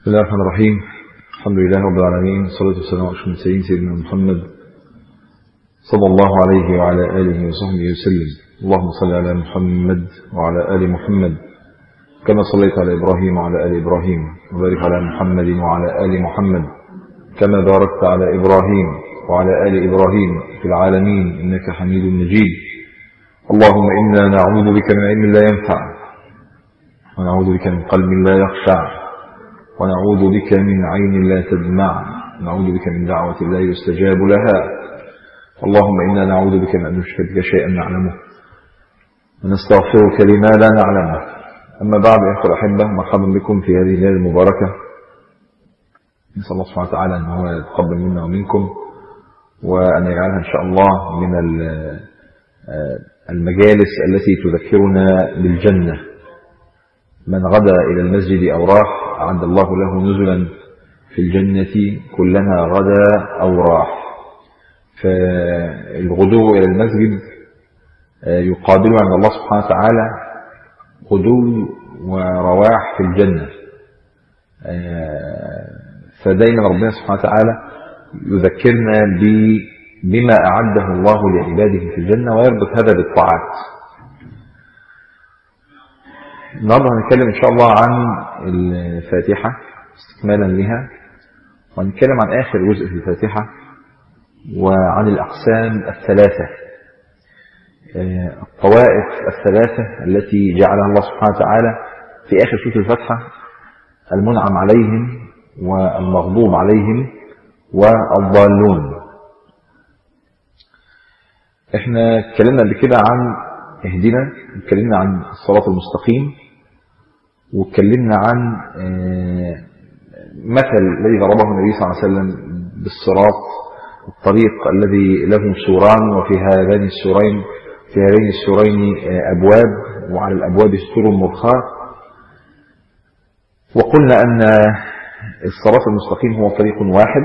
بسم الله الرحمن الرحيم الحمد لله رب العالمين والصلاة والسلام على أشرف المرسلين سيدنا محمد صلى الله عليه وعلى آله وصحبه وسلم اللهم صل على محمد وعلى آل محمد كما صليت على إبراهيم وعلى آل إبراهيم وبارك على محمد وعلى آل محمد كما باركت على إبراهيم وعلى آل إبراهيم في العالمين إنك حميد مجيد اللهم إنا نعوذ بك من علم لا ينفع ونعوذ بك من قلب لا يخشع ونعوذ بك من عين لا تدمع نعوذ بك من دعوة لا يستجاب لها اللهم إنا نعوذ بك من أن نشرك بك شيئا نعلمه ونستغفرك لما لا نعلمه أما بعد أيها الأحبة مرحبا بكم في هذه الليلة المباركة نسأل الله سبحانه وتعالى أن هو يتقبل منا ومنكم وأن يجعلها إن شاء الله من المجالس التي تذكرنا بالجنة من غدا إلى المسجد أو راح أعد الله له نزلا في الجنة كلما غدا أو راح فالغدو إلى المسجد يقابله عند الله سبحانه وتعالى غدو ورواح في الجنة فدايما ربنا سبحانه وتعالى يذكرنا بما أعده الله لعباده في الجنة ويربط هذا بالطاعات النهارده هنتكلم ان شاء الله عن الفاتحه استكمالا لها وهنتكلم عن اخر جزء في الفاتحه وعن الاقسام الثلاثه الطوائف الثلاثه التي جعلها الله سبحانه وتعالى في اخر سوره الفاتحه المنعم عليهم والمغضوب عليهم والضالون احنا اتكلمنا قبل كده عن اهدنا اتكلمنا عن الصراط المستقيم واتكلمنا عن مثل الذي ضربه النبي صلى الله عليه وسلم بالصراط الطريق الذي له سوران وفي هذين السورين في هذين السورين أبواب وعلى الأبواب ستور مرخاة وقلنا أن الصراط المستقيم هو طريق واحد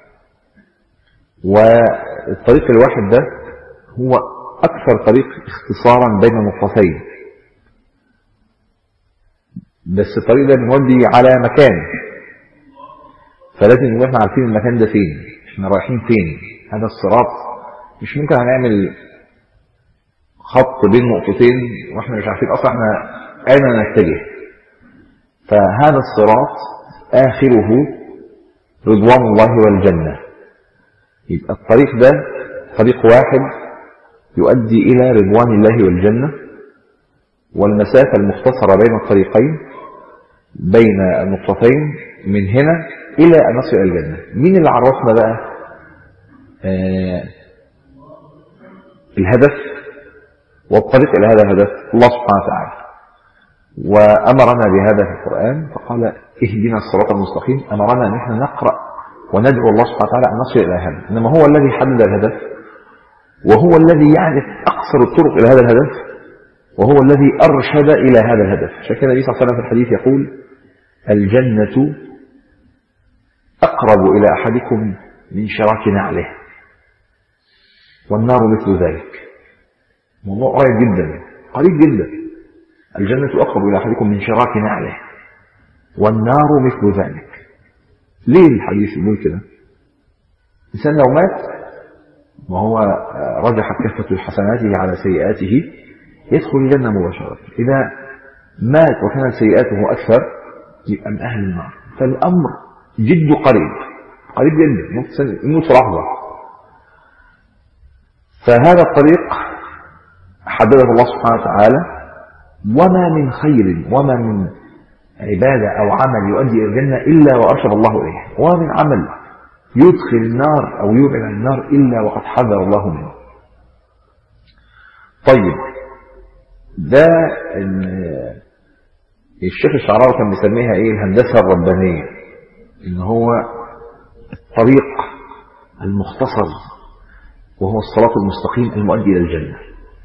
والطريق الواحد ده هو أكثر طريق اختصارا بين نقطتين بس الطريق ده بنودي على مكان فلازم نبقى احنا عارفين المكان ده فين احنا رايحين فين هذا الصراط مش ممكن هنعمل خط بين نقطتين واحنا مش عارفين اصلا احنا اين نتجه فهذا الصراط اخره رضوان الله والجنه يبقى الطريق ده طريق واحد يؤدي إلى رضوان الله والجنة والمسافة المختصرة بين الطريقين بين النقطتين من هنا إلى أن نصل إلى الجنة مين اللي عرفنا بقى آه الهدف والطريق إلى هذا الهدف الله سبحانه وتعالى وأمرنا بهذا في القرآن فقال اهدنا الصراط المستقيم أمرنا أن احنا نقرأ وندعو الله سبحانه وتعالى أن نصل إلى هذا إنما هو الذي حدد الهدف وهو الذي يعرف أقصر الطرق إلى هذا الهدف وهو الذي أرشد إلى هذا الهدف عشان كده النبي صلى الله عليه وسلم في الحديث يقول الجنة أقرب إلى أحدكم من شراك نعله والنار مثل ذلك موضوع قريب جدا قريب جدا الجنة أقرب إلى أحدكم من شراك نعله والنار مثل ذلك ليه الحديث يقول كده الإنسان لو مات وهو رجح كفة حسناته على سيئاته يدخل الجنة مباشرة إذا مات وكانت سيئاته أكثر يبقى من أهل النار فالأمر جد قريب قريب جدا يموت في لحظة فهذا الطريق حدده الله سبحانه وتعالى وما من خير وما من عبادة أو عمل يؤدي إلى الجنة إلا وأرشد الله إليه وما من عمل يدخل النار أو يبعد عن النار إلا وقد حذر الله منه طيب ده الشيخ الشعراوي كان بيسميها ايه الهندسة الربانية ان هو الطريق المختصر وهو الصراط المستقيم المؤدي الى الجنة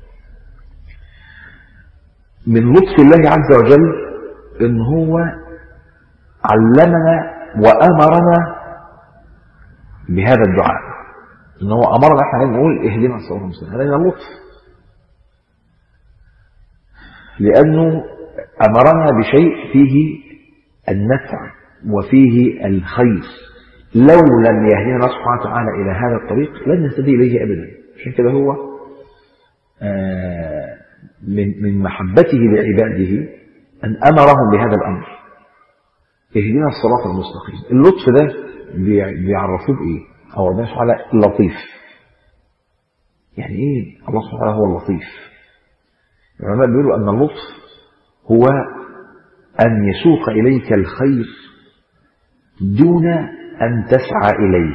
من لطف الله عز وجل ان هو علمنا وامرنا بهذا الدعاء ان هو امرنا احنا نقول اهدنا الصراط المستقيم هذا من اللطف لانه امرنا بشيء فيه النفع وفيه الخير لو لم يهدينا الله سبحانه وتعالى إلى هذا الطريق لن نهتدي إليه أبدا عشان كده هو آه من من محبته لعباده أن أمرهم بهذا الأمر اهدنا الصراط المستقيم اللطف ده بيعرفوه بإيه أو ربنا سبحانه وتعالى اللطيف يعني إيه الله سبحانه وتعالى هو اللطيف العلماء بيقولوا أن اللطف هو أن يسوق إليك الخير دون أن تسعى إليه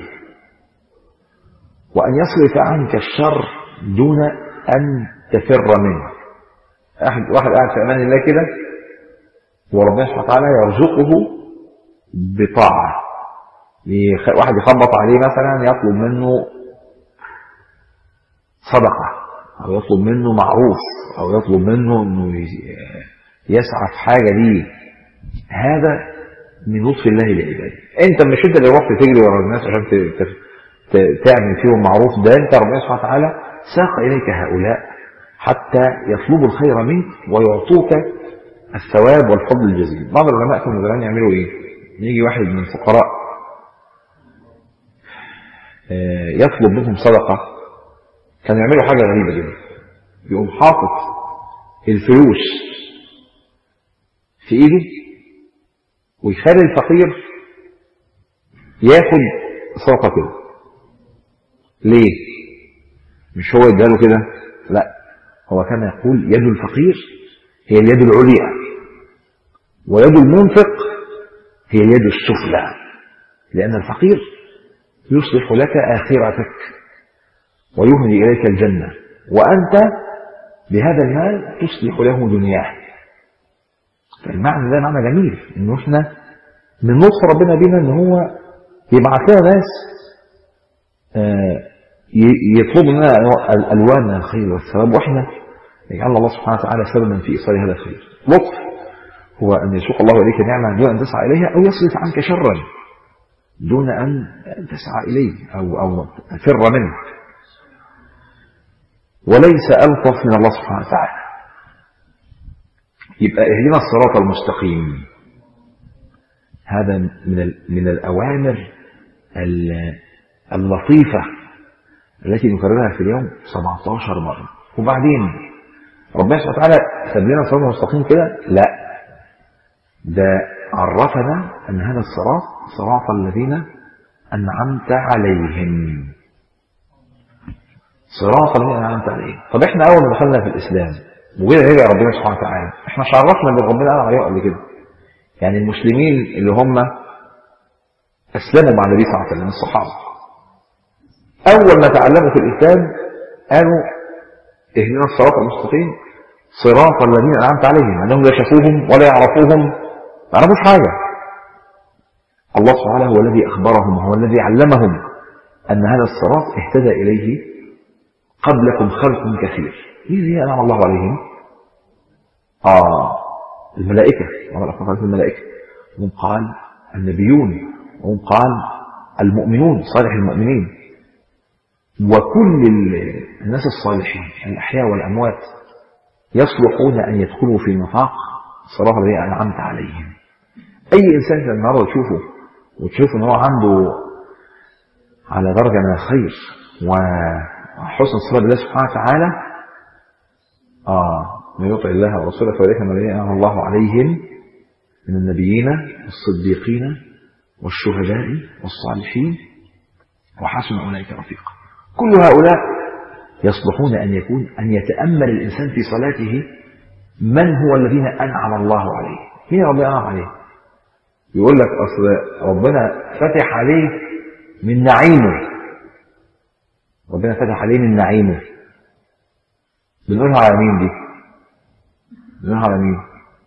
وأن يصرف عنك الشر دون أن تفر منه أحد واحد قاعد في أمان الله كده وربنا سبحانه وتعالى يرزقه بطاعة واحد يخبط عليه مثلا يطلب منه صدقة أو يطلب منه معروف أو يطلب منه أنه يسعى في حاجة ليه هذا من لطف الله لعباده انت مش انت اللي رحت تجري ورا الناس عشان تعمل فيهم معروف ده انت ربنا سبحانه وتعالى ساق اليك هؤلاء حتى يطلبوا الخير منك ويعطوك الثواب والفضل الجزيل بعض العلماء كانوا زمان يعملوا ايه يجي واحد من الفقراء يطلب منهم صدقة كانوا يعملوا حاجة غريبة جدا يقوم حاطط الفلوس في ايده ويخلي الفقير ياخد صدقة كده ليه مش هو يداله كده لا هو كان يقول يد الفقير هي اليد العليا ويد المنفق هي اليد السفلى لأن الفقير يصلح لك آخرتك ويهدي إليك الجنة وأنت بهذا المال تصلح له دنياه فالمعنى ده معنى جميل إنه إحنا من لطف ربنا بينا إن هو يبعث لنا ناس يطلبوا لنا الألوان من الخير والثواب وإحنا يجعل الله سبحانه وتعالى سببا في إيصال هذا الخير لطف هو أن يسوق الله إليك نعمة دون أن تسعى إليها أو يصرف عنك شرا دون أن تسعى إليه أو, أو تفر منه وليس ألطف من الله سبحانه وتعالى يبقى اهدنا الصراط المستقيم هذا من من الأوامر اللطيفة التي نكررها في اليوم 17 مرة وبعدين ربنا سبحانه وتعالى ساب لنا الصراط المستقيم كده لا ده عرفنا أن هذا الصراط صراط الذين أنعمت عليهم صراط الذين أنعمت عليهم طب احنا أول ما دخلنا في الإسلام وجينا ندعي ربنا سبحانه وتعالى احنا مش عرفنا اللي ربنا قال عليه قبل كده يعني المسلمين اللي هم أسلموا مع النبي صلى الله عليه وسلم الصحابة أول ما تعلموا في الإسلام قالوا اهدنا الصراط المستقيم صراط الذين أنعمت عليهم أنهم لا شافوهم ولا يعرفوهم ما يعرفوش حاجة الله سبحانه هو الذي أخبرهم وهو الذي علمهم أن هذا الصراط اهتدى إليه قبلكم خلق كثير مين اللي أنعم الله عليهم آه الملائكة الله أخبر الملائكة وهم قال النبيون وهم قال المؤمنون صالح المؤمنين وكل الناس الصالحين الأحياء والأموات يصلحون أن يدخلوا في نطاق صراط الذي أنعمت عليهم أي إنسان النهارده تشوفه وتشوف إن هو عنده على درجة من الخير وحسن الصلاة بالله سبحانه وتعالى آه من يطع الله ورسوله فأولئك الذين أنعم الله عليهم من النبيين والصديقين والشهداء والصالحين وحسن أولئك رفيقا كل هؤلاء يصلحون أن يكون أن يتأمل الإنسان في صلاته من هو الذين أنعم الله عليه مين ربنا أنعم عليه يقول لك أصل ربنا فتح عليه من نعيمه ربنا فتح عليه من نعيمه بنقولها على مين دي بنقولها على مين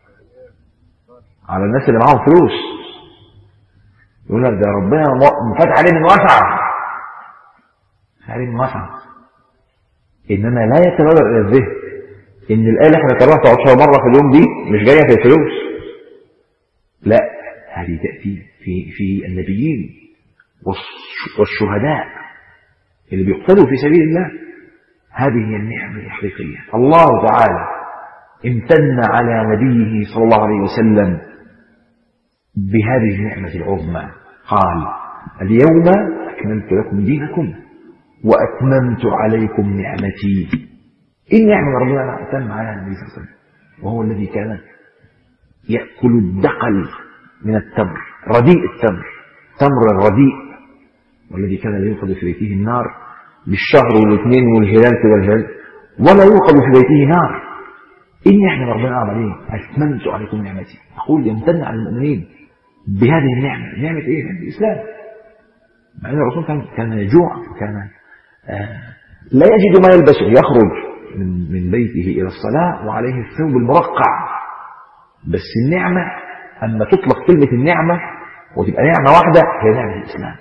على الناس اللي معاهم فلوس يقول لك ده ربنا فتح عليه من وسع عليه من وسع انما لا يتبادر الى الذهن ان الايه اللي احنا قرأناها 19 مره في اليوم دي مش جايه في الفلوس لا هذه تاتي في في النبيين والشهداء اللي بيقتلوا في سبيل الله هذه هي النعمه الحقيقيه الله تعالى امتن على نبيه صلى الله عليه وسلم بهذه النعمة العظمى قال اليوم أكملت لكم دينكم وأتممت عليكم نعمتي إيه النعمة ربنا أتم على النبي صلى الله عليه وسلم وهو الذي كان يأكل الدقل من التمر رديء التمر تمر الرديء والذي كان لا يوقد في بيته النار بالشهر والاثنين والهلال كده الهلال ولا يوقد في بيته نار إني احنا ربنا أعمل إيه؟ أتممت عليكم نعمتي أقول يمتن على المؤمنين بهذه النعمة نعمة إيه؟ نعمة الإسلام مع أن الرسول كان كان يجوع وكان آه لا يجد ما يلبسه يخرج من من بيته إلى الصلاة وعليه الثوب المرقع بس النعمة أما تطلق كلمة النعمة وتبقى نعمة واحدة هي نعمة الإسلام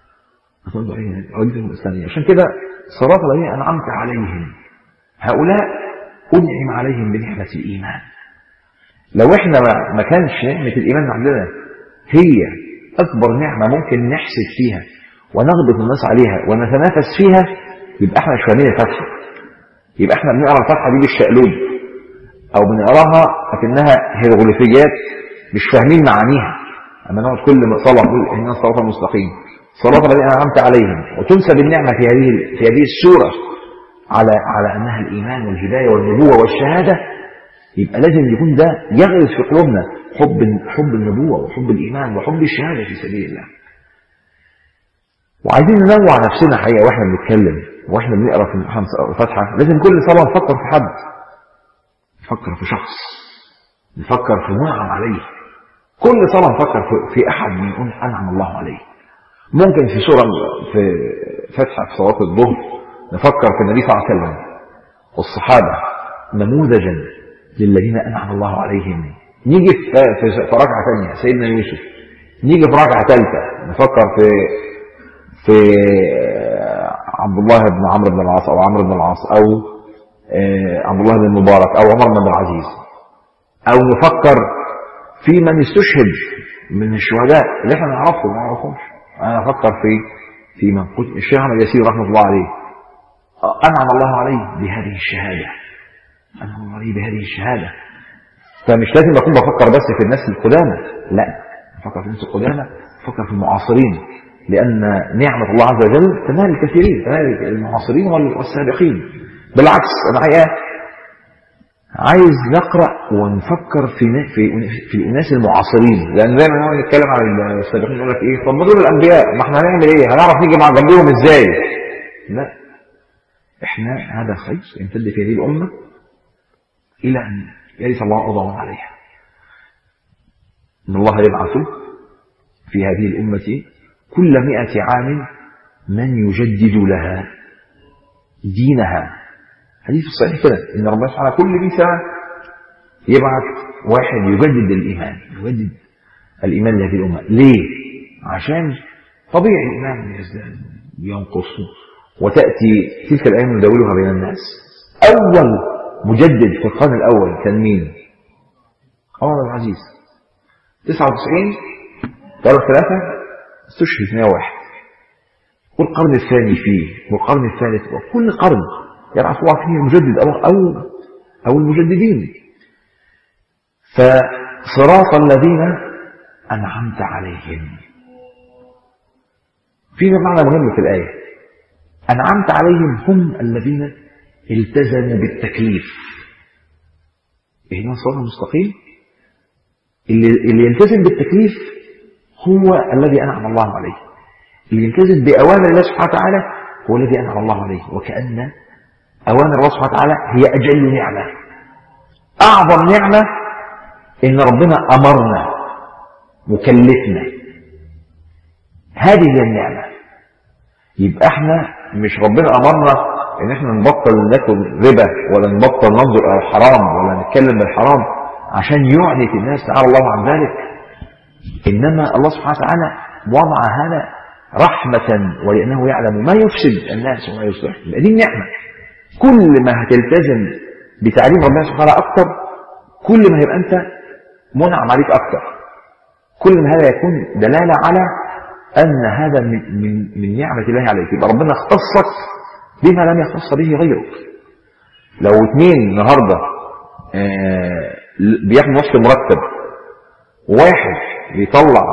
الإسلامية عشان كده صراط الذين أنعمت عليهم هؤلاء أنعم عليهم بنعمة الإيمان لو إحنا ما, ما كانش نعمة الإيمان عندنا هي أكبر نعمة ممكن نحسد فيها ونغبط الناس عليها ونتنافس فيها يبقى احنا مش فاهمين الفتحة يبقى احنا بنقرا الفتحة دي بالشقلوب أو بنقراها لكنها هيروغليفيات مش فاهمين معانيها أما نقعد كل صلاة نقول إن الصراط المستقيم صراط الذين أنعمت عليهم وتنسب النعمة في هذه في هذه السورة على على أنها الإيمان والهداية والنبوة والشهادة يبقى لازم يكون ده يغرس في قلوبنا حب حب النبوة وحب الإيمان وحب الشهادة في سبيل الله وعايزين ننوع نفسنا حقيقة واحنا بنتكلم واحنا بنقرا في الفاتحة لازم كل صلاة نفكر في حد نفكر في شخص نفكر في منعم عليه كل صلاة نفكر في أحد من أنعم الله عليه ممكن في سورة في فتحة في صلاة الظهر نفكر في النبي صلى الله عليه وسلم والصحابة نموذجا للذين أنعم الله عليهم نيجي في, في, في ركعة ثانية سيدنا يوسف نيجي في ركعة ثالثة نفكر في في عبد الله بن عمرو بن العاص أو عمرو بن العاص أو عبد الله بن المبارك أو عمر بن العزيز أو نفكر في من استشهد من الشهداء اللي احنا نعرفهم ما نعرفهمش أنا أفكر في في من قتل الشيخ أحمد ياسين رحمة الله عليه أنعم الله عليه بهذه الشهادة أنعم الله عليه بهذه الشهادة فمش لازم أكون بفكر بس في الناس القدامى لا بفكر في الناس القدامى بفكر في المعاصرين لأن نعمة الله عز وجل تنال الكثيرين تنال المعاصرين والسابقين بالعكس أنا حقيقة عايز نقرأ ونفكر في في في الناس المعاصرين لأن دايما نقعد نتكلم عن السابقين يقول لك إيه طب ما دول الأنبياء ما احنا هنعمل إيه؟ هنعرف نيجي مع جنبهم إزاي؟ لا احنا هذا خير يمتد في هذه الأمة إلى أن يرث الله أرضا عليها إن الله يبعث في هذه الأمة كل مئة عام من يجدد لها دينها حديث الصحيح كده إن ربنا سبحانه كل مئة سنة يبعث واحد يجدد الإيمان يجدد الإيمان لهذه الأمة ليه؟ عشان طبيعي الإيمان يزداد ينقص وتأتي تلك الأيام نداولها بين الناس أول مجدد في القرن الأول كان مين؟ عمر بن العزيز 99 ثلاث ثلاثة استشهد 101 والقرن الثاني فيه والقرن الثالث وكل قرن يبعث الله فيه المجدد أو أو أو المجددين فصراط الذين أنعمت عليهم في معنى مهم في الآية أنعمت عليهم هم الذين التزموا بالتكليف إهنا الصراط المستقيم اللي, اللي يلتزم بالتكليف هو الذي أنعم الله عليه اللي يلتزم بأوامر الله سبحانه وتعالى هو الذي أنعم الله عليه وكأن أوامر الله سبحانه وتعالى هي أجل نعمة أعظم نعمة إن ربنا أمرنا وكلفنا هذه هي النعمة يبقى احنا مش ربنا أمرنا إن احنا نبطل ناكل ربا ولا نبطل ننظر إلى الحرام ولا نتكلم بالحرام عشان يعنف الناس تعالى الله عن ذلك إنما الله سبحانه وتعالى وضع هذا رحمة ولأنه يعلم ما يفسد الناس وما يصلح يبقى دي النعمة كل ما هتلتزم بتعليم ربنا سبحانه وتعالى أكتر كل ما هيبقى أنت منعم عليك أكتر كل ما هذا يكون دلالة على أن هذا من, من, من نعمة الله عليك يبقى ربنا اختصك بما لم يختص به غيرك لو اثنين النهاردة آه بياخدوا نصف مرتب واحد بيطلع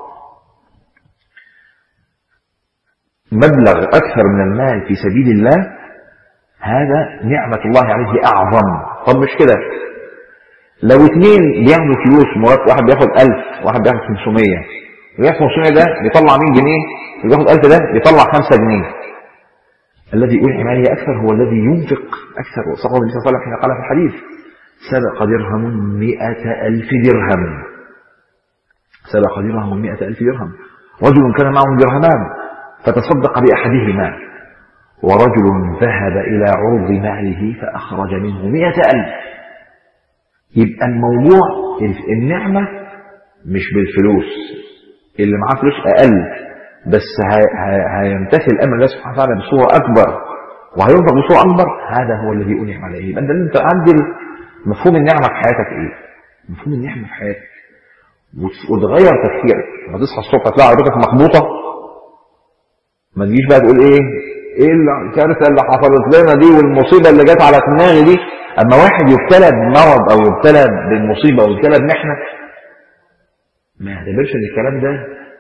مبلغ أكثر من المال في سبيل الله هذا نعمة الله عليه أعظم طب مش كده لو اثنين بياخدوا فلوس مرات واحد بياخد 1000 واحد بياخد 500 اللي بياخد 500 ده بيطلع 100 جنيه اللي بياخد 1000 ده بيطلع 5 جنيه الذي أنعم عليه أكثر هو الذي ينفق أكثر وصحبه النبي صلى الله عليه وسلم حين قال في الحديث سبق درهم مئة ألف درهم سبق درهم مئة ألف درهم رجل كان معه درهمان فتصدق بأحدهما ورجل ذهب إلى عرض ماله فأخرج منه مئة ألف يبقى الموضوع النعمة مش بالفلوس اللي معاه فلوس أقل بس هيمتثل أمر الله سبحانه وتعالى بصورة أكبر وهينفق بصورة أكبر هذا هو الذي أنعم عليه يبقى أنت عندي مفهوم النعمة في حياتك إيه؟ مفهوم النعمة في حياتك وتغير تفكيرك لما تصحى الصبح تلاقي عربيتك مخبوطة ما تجيش بقى تقول إيه ايه الكارثه اللي حصلت لنا دي والمصيبه اللي جت على دماغي دي اما واحد يبتلى بمرض او يبتلى بالمصيبه او يبتلى بمحنه ما يعتبرش ان الكلام ده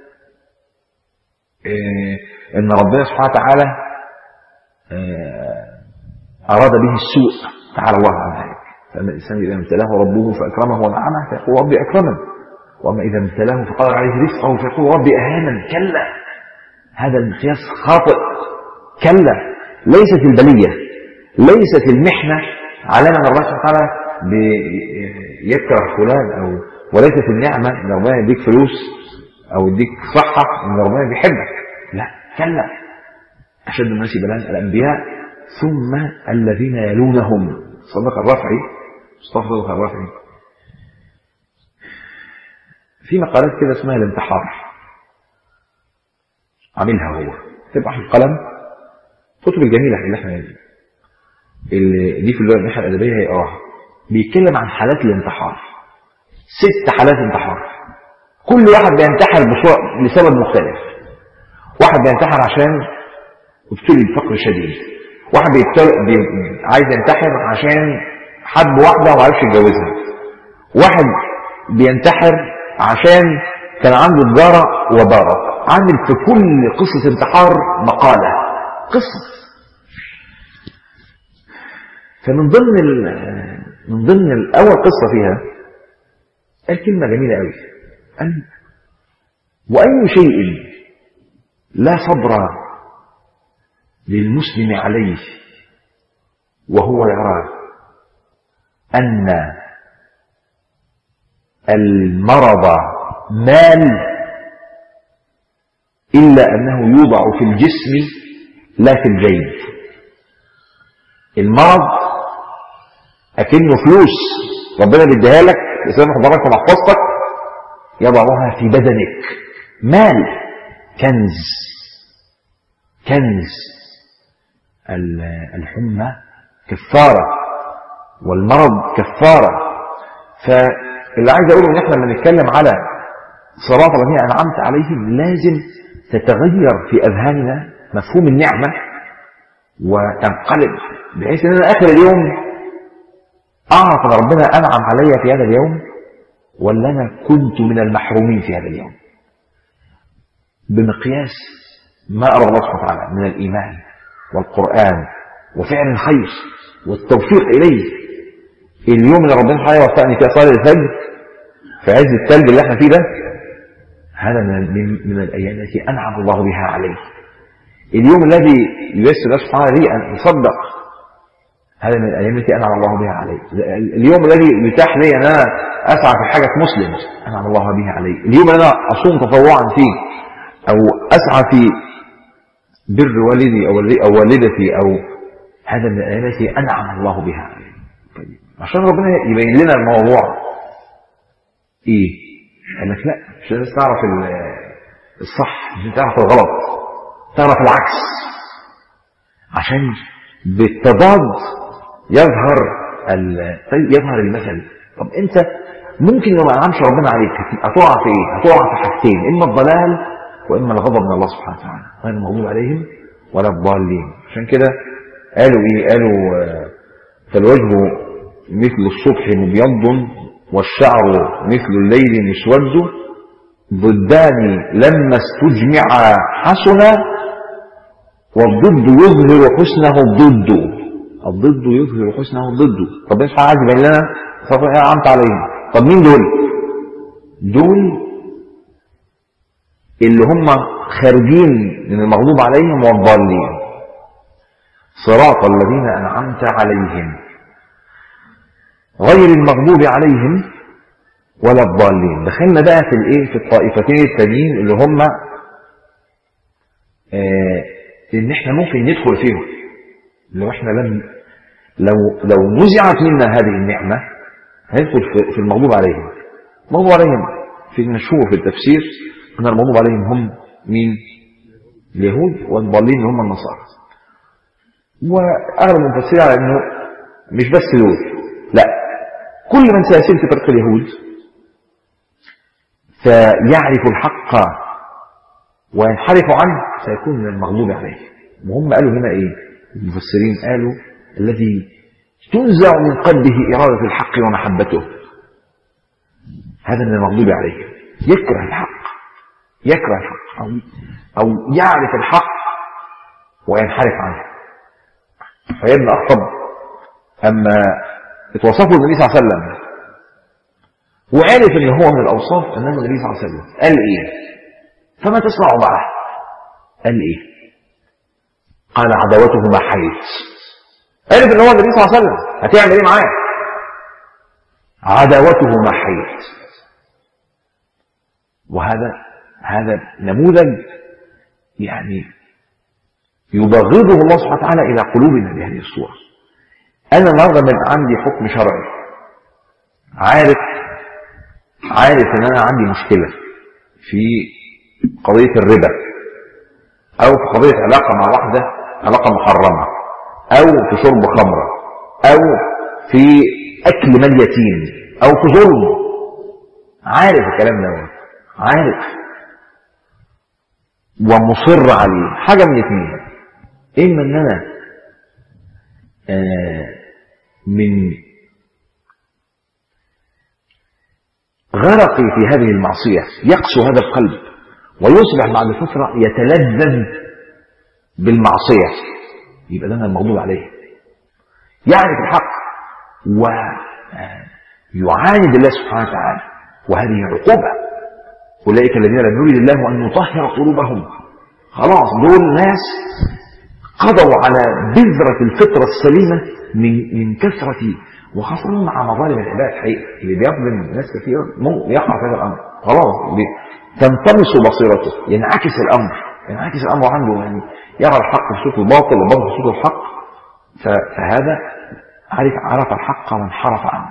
إيه ان ربنا سبحانه وتعالى إيه اراد به السوء تعالى الله عن ذلك فاما الانسان اذا ابتلاه ربه فاكرمه ونعمه فيقول ربي اكرمن واما اذا ابتلاه فقدر عليه رزقه فيقول ربي اهانن كلا هذا المقياس خاطئ كلا ليست البلية ليست المحنة علامة أن الله سبحانه وتعالى يكره فلان أو وليست النعمة أن ربنا يديك فلوس أو يديك صحة أن ربنا بيحبك لا كلا أشد الناس بلاء الأنبياء ثم الذين يلونهم صدق الرفعي مصطفى صدق الرفعي في مقالات كده اسمها الانتحار عاملها هو تبقى في القلم الكتب الجميلة اللي احنا اللي دي في الناحية الأدبية هيقراها بيتكلم عن حالات الانتحار ست حالات انتحار كل واحد بينتحر بصورة لسبب مختلف واحد بينتحر عشان ابتلي بفقر شديد واحد بيبتل... بي... عايز ينتحر عشان حب واحدة وما عرفش يتجوزها واحد بينتحر عشان كان عنده تجارة وبارة عامل في كل قصة انتحار مقالة قصة فمن ضمن ال... من ضمن الأول قصة فيها قال كلمة جميلة قوي قال وأي شيء لا صبر للمسلم عليه وهو يرى أن المرض مال إلا أنه يوضع في الجسم لا في الجيب المرض أكنه فلوس ربنا بيديها لك لسان حضرتك ومحفظتك يضعها في بدنك مال كنز كنز الحمى كفارة والمرض كفارة فاللي عايز أقوله إن إحنا لما نتكلم على صراط الذين أنعمت عليهم لازم تتغير في أذهاننا مفهوم النعمة وتنقلب بحيث ان انا اخر اليوم اعرف ان ربنا انعم علي في هذا اليوم ولا انا كنت من المحرومين في هذا اليوم بمقياس ما ارى الله سبحانه وتعالى من الايمان والقران وفعل الخير والتوفيق اليه اليوم اللي ربنا سبحانه يوفقني فيه صلاه الفجر في عز الثلج اللي احنا فيه ده هذا من, من الايام التي انعم الله بها عليه اليوم الذي ييسر الله سبحانه لي أن أصدق هذا من الأيام التي أنعم الله بها علي اليوم الذي يتاح لي أن أنا أسعى في حاجة مسلم أنعم الله بها علي اليوم اللي أنا أصوم تطوعا فيه أو أسعى في بر والدي أو أو والدتي أو هذا من الأيام التي أنعم الله بها علي طيب عشان ربنا يبين لنا الموضوع إيه قال لك لا عشان الناس تعرف الصح عشان تعرف الغلط تعرف العكس عشان بالتضاد يظهر يظهر المثل طب انت ممكن لو ما انعمش ربنا عليك هتقع في ايه؟ هتقع في حاجتين اما الضلال واما الغضب من الله سبحانه وتعالى غير المغضوب عليهم ولا الضالين عشان كده قالوا ايه؟ قالوا فالوجه مثل الصبح مبيض والشعر مثل الليل مسود ضدان لما استجمعا حسنا والضد يظهر حسنه الضد الضد يظهر حسنه الضد ربنا سبحانه عايز يبين لنا سوف انعمت عليهم طب مين دول؟ دول اللي هم خارجين من المغضوب عليهم والضالين صراط الذين انعمت عليهم غير المغضوب عليهم ولا الضالين دخلنا بقى في الايه في الطائفتين التانيين اللي هم آه ان احنا ممكن ندخل فيهم لو احنا لم لو لو نزعت منا هذه النعمه هندخل في, في المغضوب عليهم المغضوب عليهم في المشهور في التفسير ان المغضوب عليهم هم مين اليهود والضالين هم النصارى واغلب المفسرين على انه مش بس دول لا كل من سيسير في طريق اليهود فيعرف الحق وينحرف عنه سيكون من المغلوب عليه وهم قالوا هنا ايه المفسرين قالوا الذي تنزع من قلبه إرادة الحق ومحبته هذا من المغلوب عليه يكره الحق يكره الحق أو, أو يعرف الحق وينحرف عنه فيا ابن أخطب أما اتوصفه النبي صلى الله عليه وسلم وعرف ان هو من الاوصاف انه النبي صلى الله عليه وسلم قال ايه فما تصنع معه قال ايه قال عداوته ما حيث عرف ان هو النبي صلى الله عليه وسلم هتعمل ايه معاه عداوته ما حيث وهذا هذا نموذج يعني يبغضه الله سبحانه وتعالى الى قلوبنا بهذه الصوره انا النهارده من عندي حكم شرعي عارف عارف ان انا عندي مشكله في قضيه الربا او في قضيه علاقه مع واحده علاقه محرمه او في شرب خمره او في اكل مال يتيم او في ظلم عارف الكلام ده عارف ومصر عليه حاجه من اثنين اما ان انا آه من غرقي في هذه المعصية يقسو هذا القلب ويصبح بعد فترة يتلذذ بالمعصية يبقى ده المغضوب عليه يعرف الحق ويعاند الله سبحانه وتعالى وهذه عقوبة أولئك الذين لم يريد الله أن يطهر قلوبهم خلاص دول ناس قضوا على بذرة الفطرة السليمة من من كثرة وخاصة مع مظالم العباد حقيقة اللي بيظلم ناس كثير يقع في هذا الأمر خلاص تنطمس بصيرته ينعكس الأمر ينعكس الأمر عنده يعني يرى الحق في صوت الباطل والباطل في صوت الحق فهذا عرف عرف الحق وانحرف عنه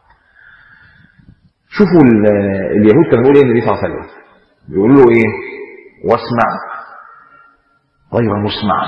شوفوا اليهود كانوا بيقولوا ايه النبي صلى الله عليه وسلم بيقولوا له ايه واسمع غير مسمع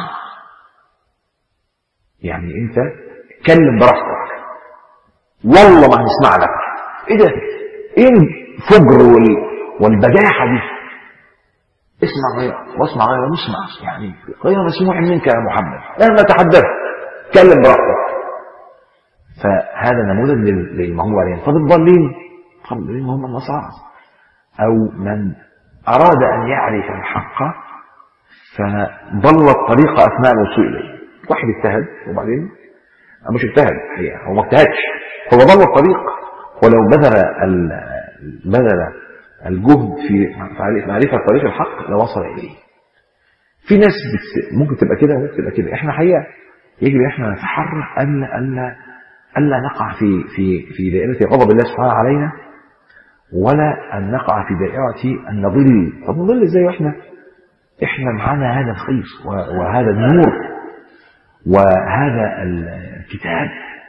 يعني انت اتكلم براحتك والله ما هنسمع لك ايه ده ايه الفجر وال... والبجاحه دي اسمع غير واسمع غير مسمع يعني غير مسموع منك يا محمد مهما تحدثت اتكلم براحتك فهذا نموذج للمغضوب عليهم طب الضالين الضالين هم النصارى او من اراد ان يعرف الحق فضل الطريق اثناء الوصول اليه واحد اجتهد وبعدين مش اجتهد هي هو ما اجتهدش هو ضل الطريق ولو بذل بذل الجهد في معرفة طريق الحق لوصل إليه في ناس بت... ممكن تبقى كده وممكن تبقى كده احنا حقيقة يجب ان احنا نتحرى الا الا الا نقع في في في دائرة غضب الله سبحانه علينا ولا ان نقع في دائرة ان نضل طب نضل ازاي واحنا احنا معانا هذا الخير وهذا النور وهذا الكتاب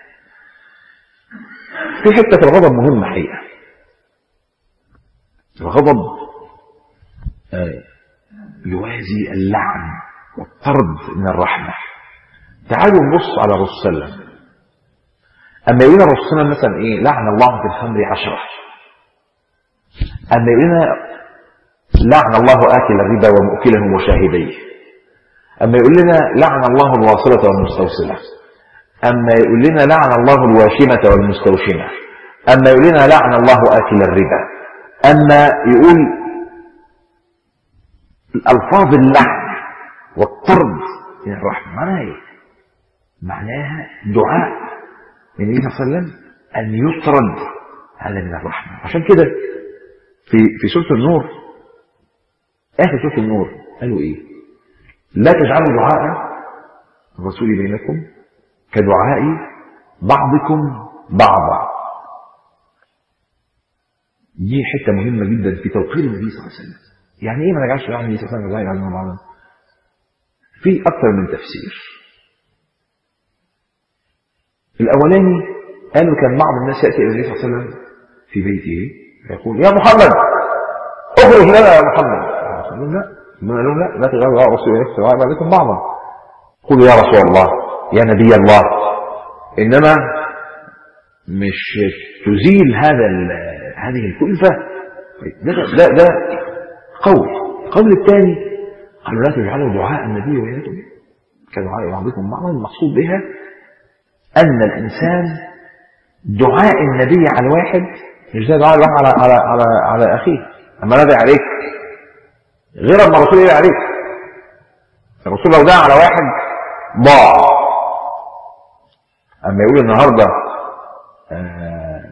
في حتة الغضب مهمة حقيقة الغضب يوازي اللعن والطرد من الرحمة تعالوا نبص على الرسول صلى الله عليه وسلم أما يقول الرسول صلى الله عليه وسلم مثلا إيه لعن الله في الخمر عشرة أما يقول لنا لعن الله آكل الربا ومؤكله وشاهديه أما يقول لنا لعن الله الواصلة والمستوصلة أما يقول لنا لعن الله الواشمة والمستوشمة أما يقول لنا لعن الله آكل الربا أما يقول ألفاظ اللعن والطرد من الرحمة معناها إيه؟ معناها دعاء من النبي صلى الله عليه وسلم أن يطرد هذا من الرحمة عشان كده في في سورة النور آخر سورة النور قالوا إيه؟ لا تجعلوا دعاء الرسول بينكم كدعاء بعضكم بعضا دي حته مهمه جدا في توقير النبي صلى الله عليه وسلم يعني ايه ما نجعلش دعاء النبي صلى الله عليه وسلم كدعاء بعضنا في اكثر من تفسير الاولاني قالوا كان بعض الناس ياتي الى النبي صلى الله عليه وسلم في بيته فيقول يا محمد اخرج لنا يا محمد قالوا لا ما قالوا لا لا تجعلوا دعاء الرسول دعاء بعضكم بعضا قولوا يا رسول الله يا نبي الله انما مش تزيل هذا هذه الكلفة ده ده ده قول القول الثاني قالوا لا تجعلوا دعاء النبي وإياكم كدعاء بعضكم بعضا المقصود بها أن الإنسان دعاء النبي على الواحد مش زي دعاء الله على على على على أخيه أما ندعي عليك غير أما الرسول يدعي عليك الرسول لو دعا على واحد ضاع أما يقول النهارده آه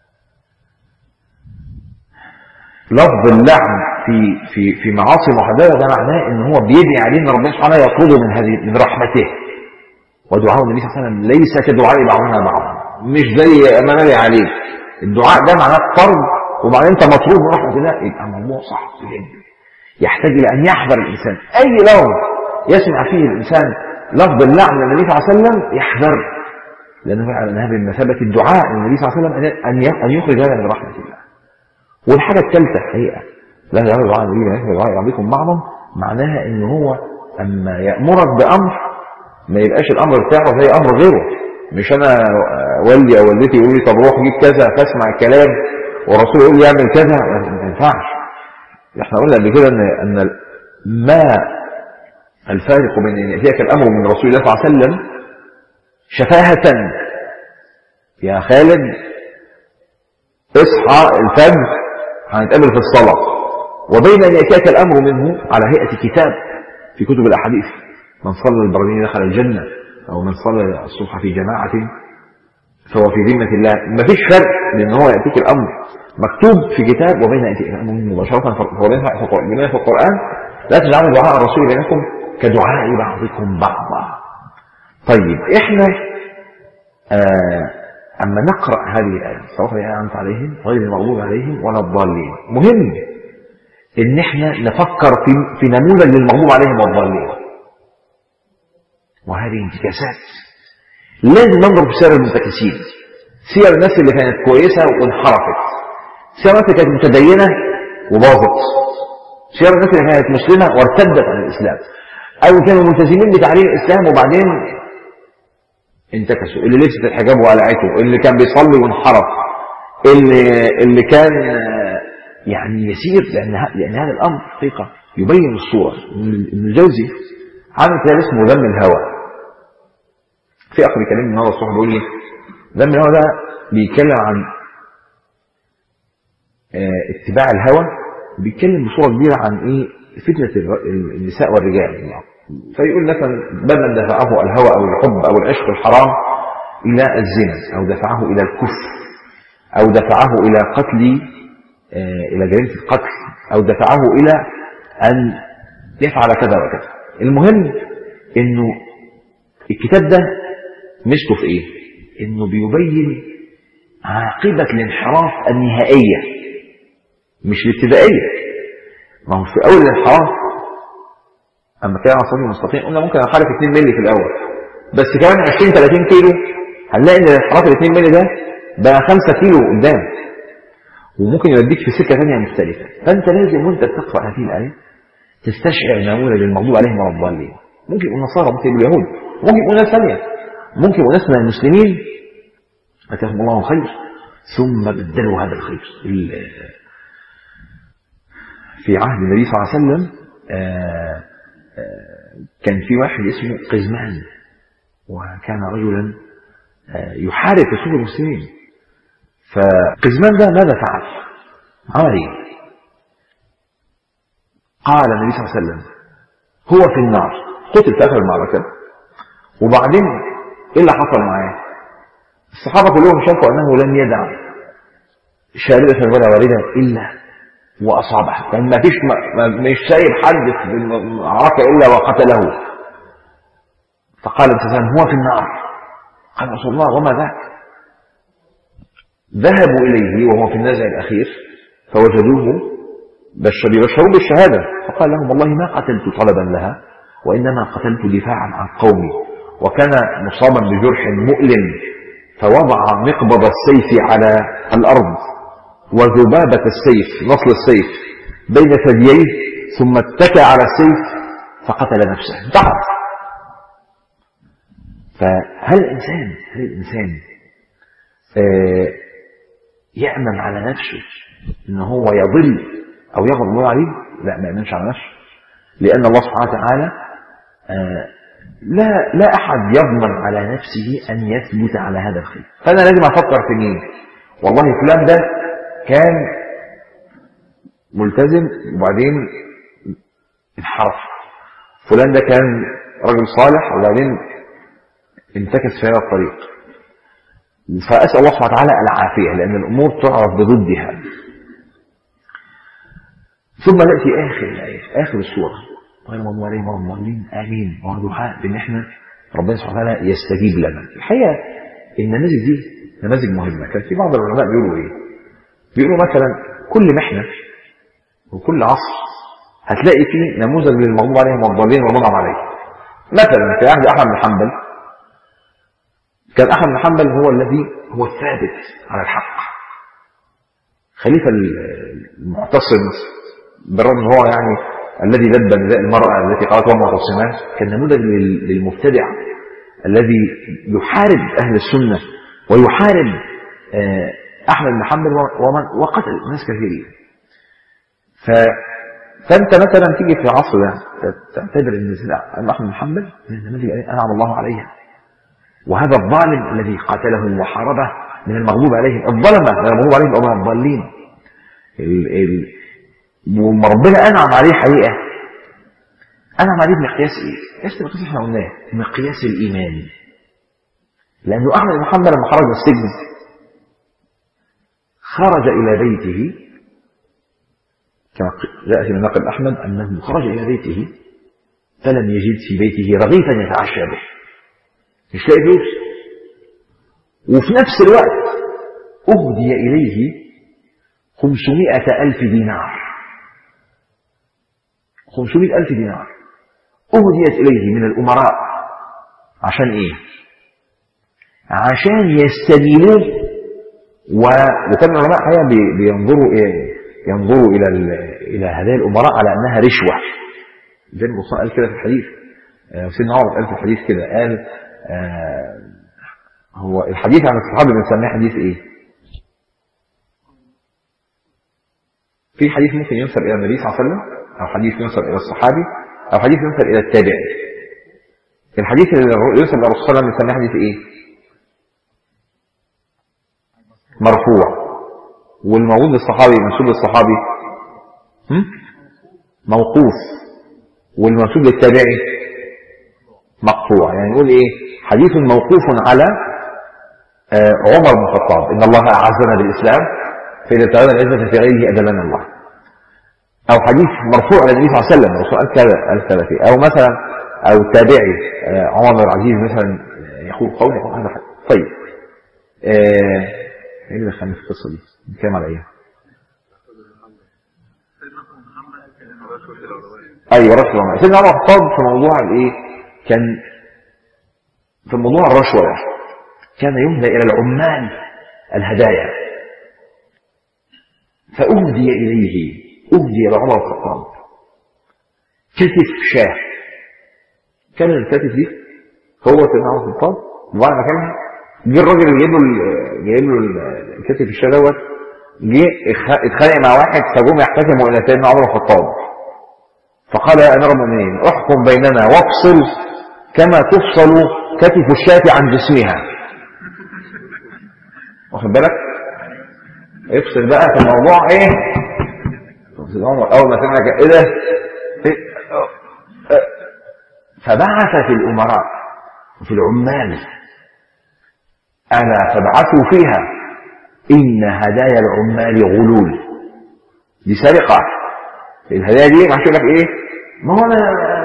لفظ اللعن في في في معاصي محدده ده معناه ان هو بيدعي عليه ان ربنا سبحانه يطرده من هذه من رحمته ودعاء النبي صلى الله عليه وسلم ليس كدعاء بعضنا بعضا مش زي ما ندعي عليك الدعاء ده معناه طرد وبعدين انت مطرود من رحمه الله يبقى الموضوع صعب جدا يحتاج الى ان يحذر الانسان اي لفظ يسمع فيه الانسان لفظ اللعن للنبي صلى الله عليه وسلم يحذر لانه يعلم انها بمثابه الدعاء للنبي صلى الله عليه وسلم ان ان يخرج هذا من رحمه الله والحاجة الثالثة الحقيقة لا يعمل دعاء النبي لا يعمل دعاء بعضكم بعضا معناها ان هو اما يأمرك بأمر ما يبقاش الأمر بتاعه زي أمر غيره مش أنا والدي أو والدتي يقول لي طب روح جيب كذا فاسمع الكلام والرسول يقول لي اعمل كذا ما ينفعش احنا قلنا قبل كده ان ان ما الفارق بين ان ياتيك الامر من رسول الله صلى الله عليه وسلم شفاهة يا خالد اصحى الفجر هنتقابل في الصلاة وبين أن يأتيك الأمر منه على هيئة كتاب في كتب الأحاديث من صلى البرمين دخل الجنة أو من صلى الصبح في جماعة فهو في ذمة الله ما فيش فرق بين هو يأتيك الأمر مكتوب في كتاب وبين يأتيك الأمر منه مباشرة في القرآن لا تجعلوا دعاء الرسول بينكم كدعاء بعضكم بعضا طيب احنا آه أما نقرأ هذه الآية صراط أنت عليهم غير المغضوب عليهم ولا الضالين مهم إن إحنا نفكر في في نموذج للمغضوب عليهم والضالين وهذه انتكاسات لازم ننظر في سير المنتكسين سير الناس اللي كانت كويسة وانحرفت سير الناس اللي كانت متدينة وباظت سير الناس اللي كانت مسلمة وارتدت عن الإسلام أو كانوا ملتزمين بتعليم الإسلام وبعدين انتكسوا اللي لبست الحجاب وقلعته اللي كان بيصلي وانحرف اللي اللي كان يعني يسير لان لان هذا الامر حقيقه يبين الصوره ابن الجوزي عامل كتاب اسمه ذم الهوى في اخ بيكلمني النهارده الصبح بيقول لي ذم الهوى ده بيتكلم عن اتباع الهوى بيتكلم بصوره كبيره عن ايه فتنه النساء والرجال يعني فيقول مثلا بدل دفعه الهوى او الحب او العشق الحرام الى الزنا او دفعه الى الكفر او دفعه الى قتل الى جريمه القتل او دفعه الى ان يفعل كذا وكذا المهم انه الكتاب ده مشته في ايه انه بيبين عاقبه الانحراف النهائيه مش الابتدائيه ما هو في اول الانحراف اما كان على الصراط المستقيم قلنا ممكن انحرف 2 مللي في الاول بس كمان 20 30 كيلو هنلاقي ان الانحراف ال 2 مللي ده بقى 5 كيلو قدام وممكن يوديك في سكه ثانيه مختلفه فانت لازم وانت بتقرا هذه الايه تستشعر نموذج المغضوب عليهم ولا الضالين ممكن يبقوا النصارى ممكن يبقوا اليهود ممكن يبقوا ناس ثانيه ممكن يبقوا ناس من المسلمين اتاهم الله خير ثم بدلوا هذا الخير في عهد النبي صلى الله عليه وسلم آآ كان في واحد اسمه قزمان وكان رجلا يحارب في صفوف المسلمين فقزمان ده ماذا فعل؟ عمل ايه؟ قال النبي صلى الله عليه وسلم هو في النار قتل في آخر المعركة وبعدين إيه اللي حصل معاه الصحابة كلهم شافوا أنه لم يدع شاربة ولا واردة إلا وأصابها كان ما فيش ما مش سايب حد في المعركة إلا وقتله فقال الإنسان هو في النار قال رسول الله وما ذاك ذهبوا إليه وهو في النزع الأخير فوجدوه بشروا بالشهادة فقال لهم والله ما قتلت طلبا لها وإنما قتلت دفاعا عن قومي وكان مصابا بجرح مؤلم فوضع مقبض السيف على الأرض وذبابة السيف نصل السيف بين ثدييه ثم اتكى على السيف فقتل نفسه انتحر فهل الإنسان هل الإنسان آه يأمن على نفسه إن هو يضل أو يغضب الله عليه لا ما يأمنش على نفسه لأن الله سبحانه وتعالى آه لا لا أحد يضمن على نفسه أن يثبت على هذا الخير فأنا لازم أفكر في مين والله فلان ده كان ملتزم وبعدين انحرف فلان ده كان رجل صالح وبعدين انتكس في هذا الطريق فأسأل الله سبحانه وتعالى العافية لأن الأمور تعرف بضدها ثم نأتي آخر الآية آخر السورة غير المغضوب عليهم ولا الضالين آمين وهو دعاء بأن احنا ربنا سبحانه وتعالى يستجيب لنا الحقيقة النماذج دي نماذج مهمة كان في بعض العلماء بيقولوا إيه بيقولوا مثلا كل محنة وكل عصر هتلاقي فيه نموذج للمغضوب عليهم والضالين والمنعم عليهم مثلا في عهد أحمد بن حنبل كان أحمد بن حنبل هو الذي هو الثابت على الحق خليفة المعتصم بالرغم ان هو يعني الذي لبى نداء المرأة التي قالت وما معتصمات كان نموذج للمبتدع الذي يحارب أهل السنة ويحارب أحمد بن حنبل وقتل ناس كثيرين ف فأنت مثلا تيجي في العصر ده تعتبر أن أحمد بن حنبل من النماذج أنعم الله عليها وهذا الظالم الذي قتله وحاربه من المغضوب عليهم الظلمة من المغضوب عليهم أو من الضالين وما ربنا أنعم عليه حقيقة أنعم عليه بمقياس إيه؟ قياس المقياس احنا قلناه مقياس الإيمان لأنه أحمد بن حنبل لما خرج من السجن خرج إلى بيته كما جاء في مناقب أحمد أنه خرج إلى بيته فلم يجد في بيته رغيفا يتعشى به مش لاقي فلوس وفي نفس الوقت أهدي إليه خمسمائة ألف دينار خمسمائة ألف دينار أهديت إليه من الأمراء عشان إيه عشان يستدينوه و... وكان العلماء حقيقة بي... بينظروا إيه؟ ينظروا إلى ال... إلى هذه الأمراء على أنها رشوة زي ما قال كده في الحديث سيدنا عمر قال في الحديث كده قال آه هو الحديث عن الصحابة بنسميه حديث ايه في حديث ممكن ينسب الى النبي صلى الله عليه وسلم او حديث ينسب الى الصحابي او حديث ينسب الى التابعي الحديث اللي ينسب الى الرسول صلى الله عليه وسلم بنسميه حديث ايه مرفوع والموجود للصحابي منسوب للصحابي موقوف والمنسوب للتابعي مقطوع يعني نقول ايه حديث موقوف على عمر بن الخطاب ان الله اعزنا بالاسلام فاذا ابتغينا العزه في غيره اذلنا الله او حديث مرفوع على النبي صلى الله عليه وسلم الرسول قال كذا قال كذا فيه او مثلا او تابعي عمر بن العزيز مثلا يقول قول يقول هذا طيب ايه اللي دخلني في القصه دي نتكلم على ايه ايوه رشوه الله سيدنا عمر الخطاب في موضوع الايه كان في موضوع الرشوه ده كان يهدى الى العمال الهدايا فاهدي اليه اهدي الى عمر الخطاب كتف شاه كان الكتف دي هو سيدنا عمر الخطاب وبعد ما كان جه الراجل اللي جايب له جايب له الكتف الشاه دوت جه اتخانق مع واحد فجم يحتكموا الى سيدنا عمر الخطاب فقال يا امير المؤمنين احكم بيننا وافصل كما تفصل كتف الشاة عن جسمها واخد بالك افصل بقى في الموضوع ايه اول ما سمع ايه ده فبعث في الأمراء وفي العمال ألا فابعثوا فيها إن هدايا العمال غلول دي سرقة الهدايا دي ما لك إيه ما هو أنا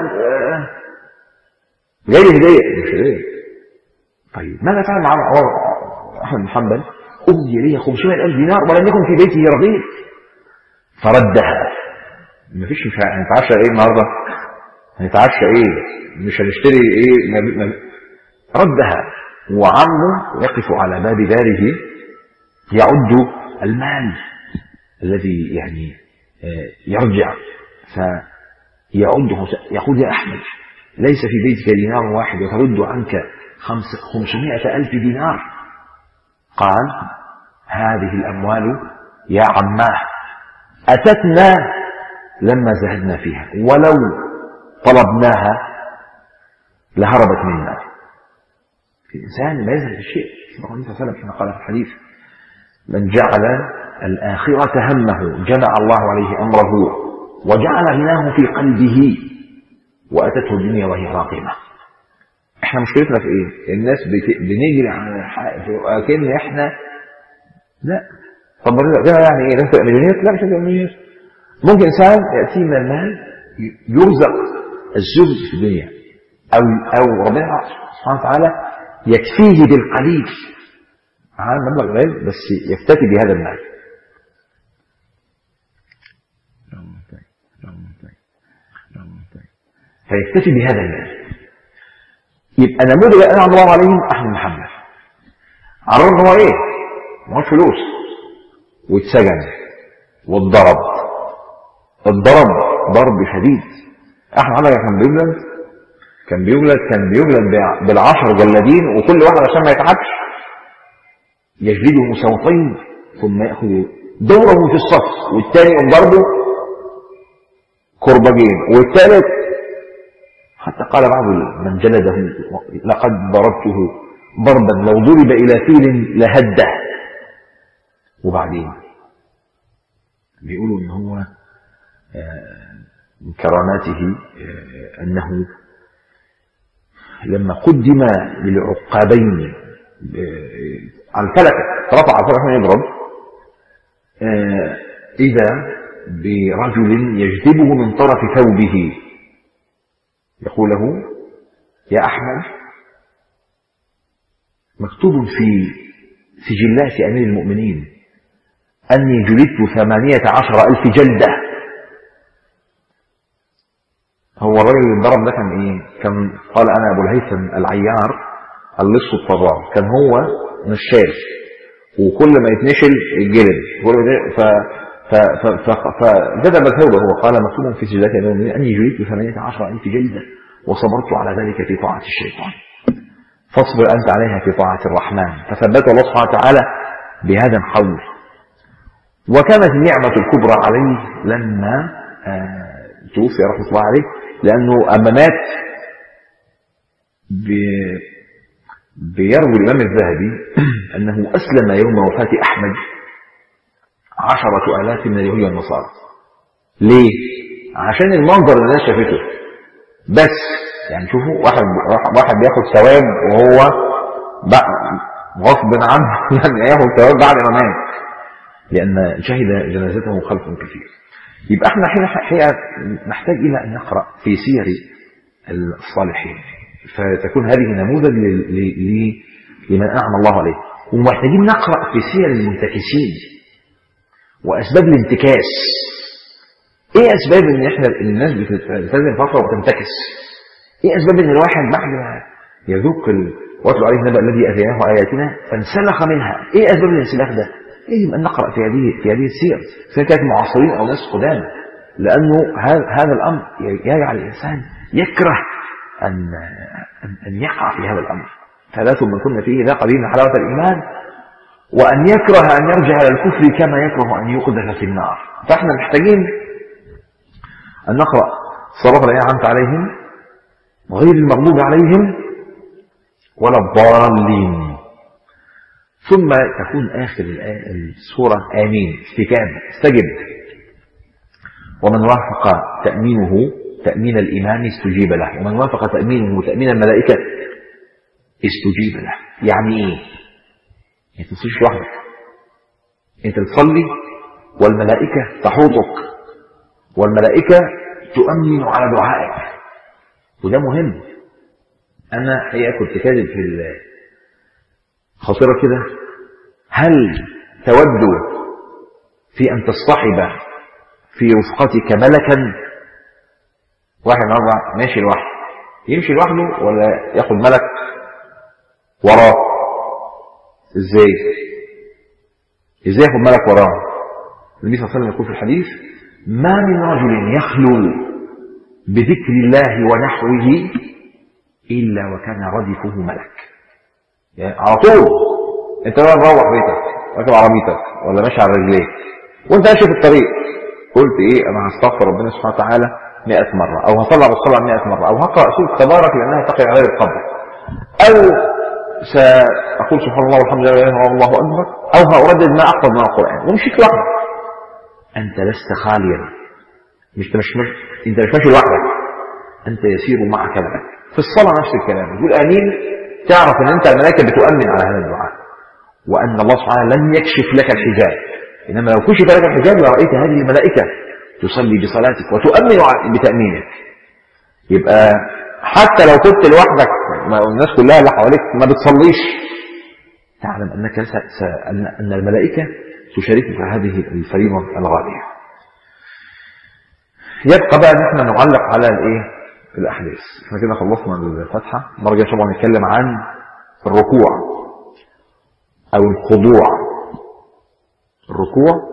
جاي هدية مش هدية طيب ماذا فعل مع أحمد بن حنبل أهدي لي 500 ألف دينار ولم يكن في بيته رغيف فردها مفيش مش هنتعشى ايه النهارده هنتعشى ايه مش هنشتري ايه ما ما ردها وعمه يقف على باب داره يعد المال الذي يعني يرجع فيعده يقول يا أحمد ليس في بيتك دينار واحد وترد عنك خمسمائة ألف دينار قال هذه الأموال يا عماه أتتنا لما زهدنا فيها ولو طلبناها لهربت منا الإنسان لا يزهد الشيء النبي صلى الله عليه وسلم كما قال في الحديث من جعل الآخرة همه جمع الله عليه أمره وجعل غناه في قلبه وأتته الدنيا وهي راقمة احنا مشكلتنا في ايه الناس بت... بنجري على كأن احنا لا طب ده يعني ايه لازم مليونير لا مش مليونير ممكن انسان ياتيه من المال يرزق الزهد في الدنيا او او ربنا سبحانه وتعالى يكفيه بالقليل معاه مبلغ قليل بس يفتتي بهذا المال فيكتفي بهذا المال يبقى نموذج انعم الله عليهم احمد محمد عرض هو ايه؟ ما هوش فلوس واتسجن واتضرب اتضرب ضرب شديد احمد محمد كان بيجلد كان بيجلد كان بيجلد بالعشر جلادين وكل واحد عشان ما يتعبش يجلده صوتين ثم ياخذ دوره في الصف والثاني يقوم ضربه كربجين والثالث حتى قال بعض من جلده لقد ضربته ضربا لو ضرب الى فيل لهده وبعدين بيقولوا ان هو من كراماته انه لما قدم للعقابين على الفلكة رفع على الفلكة يضرب إذا برجل يجذبه من طرف ثوبه يقول له يا أحمد مكتوب في سجلات أمير المؤمنين أني جلدت ثمانية عشر ألف جلدة هو الرجل اللي انضرب ده كان ايه كان قال انا ابو الهيثم العيار اللص الطرار كان هو نشال وكل ما يتنشل يتجلد ف ف ف ف فجذب ثوبه هو قال مكتوبا في سجلات المؤمنين اني جلدت ثمانية عشر ألف جلدة وصبرت على ذلك في طاعة الشيطان فاصبر أنت عليها في طاعة الرحمن فثبت الله سبحانه وتعالى بهذا القول وكانت النعمة الكبرى عليه لما آه توفي رحمة الله عليه لأنه أما مات بيروي الإمام الذهبي أنه أسلم يوم وفاة أحمد عشرة آلاف من اليهود والنصارى ليه؟ عشان المنظر اللي الناس شافته بس يعني شوفوا واحد واحد بياخد ثواب وهو غصب عنه يعني ياخد ثواب بعد ما مات لأن شهد جنازته خلق كثير يبقى احنا حقيقة نحتاج إلى أن نقرأ في سير الصالحين فتكون هذه نموذج لمن أنعم الله عليه ومحتاجين نقرأ في سير المنتكسين وأسباب الانتكاس إيه أسباب إن إحنا الناس بتلتزم فترة وتنتكس؟ إيه أسباب إن الواحد بعد ما يذوق واتلو عليه النبأ الذي أتيناه آياتنا فانسلخ منها إيه أسباب الانسلاخ ده؟ يجب أن نقرأ في هذه في هذه السير سواء كانت معاصرين أو ناس قدام لأنه هذا الأمر يجعل الإنسان يكره أن أن يقع في هذا الأمر ثلاث من كنا فيه ذاق بهن حلاوة الإيمان وأن يكره أن يرجع إلى الكفر كما يكره أن يقذف في النار فإحنا محتاجين أن نقرأ صراط الذين أنعمت عليهم غير المغضوب عليهم ولا الضالين ثم تكون آخر السورة آمين استجاب استجب ومن وافق تأمينه تأمين الإمام استجيب له ومن وافق تأمينه تأمين الملائكة استجيب له يعني إيه؟ ما تصليش لوحدك أنت بتصلي والملائكة تحوطك والملائكة تؤمن على دعائك وده مهم أنا حقيقة كنت كاتب في الخاطرة كده هل تود في أن تصطحب في رفقتك ملكا واحد النهارده ماشي لوحده يمشي لوحده ولا ياخد ملك وراه ازاي ازاي ياخد ملك وراه النبي صلى الله عليه وسلم يقول في الحديث ما من رجل يخلو بذكر الله ونحوه الا وكان ردفه ملك يعني على طول انت بقى مروح بيتك راكب عربيتك ولا ماشي على رجليك وانت ماشي في الطريق قلت ايه انا هستغفر ربنا سبحانه وتعالى 100 مرة او هطلع بالصلاة 100 مرة او هقرأ سورة تبارك لانها تقي علي القبر او سأقول سبحان الله والحمد لله والله اكبر او هأردد ما احفظ من القرآن ومشيت لوحدك انت لست خاليا مش مش مش انت مش ماشي لوحدك انت يسير معك ملك في الصلاة نفس الكلام تقول امين تعرف ان انت الملائكة بتؤمن على هذا الدعاء وان الله سبحانه لن يكشف لك الحجاب انما لو كشف لك الحجاب لرأيت هذه الملائكة تصلي بصلاتك وتؤمن بتأمينك يبقى حتى لو كنت لوحدك الناس كلها اللي حواليك ما بتصليش تعلم انك س... س... ان ان الملائكه تشاركك هذه الفريضه الغاليه. يبقى بقى ان احنا نعلق على الايه؟ الاحداث. احنا كده خلصنا الفتحه، المره الجايه طبعا نتكلم عن الركوع او الخضوع. الركوع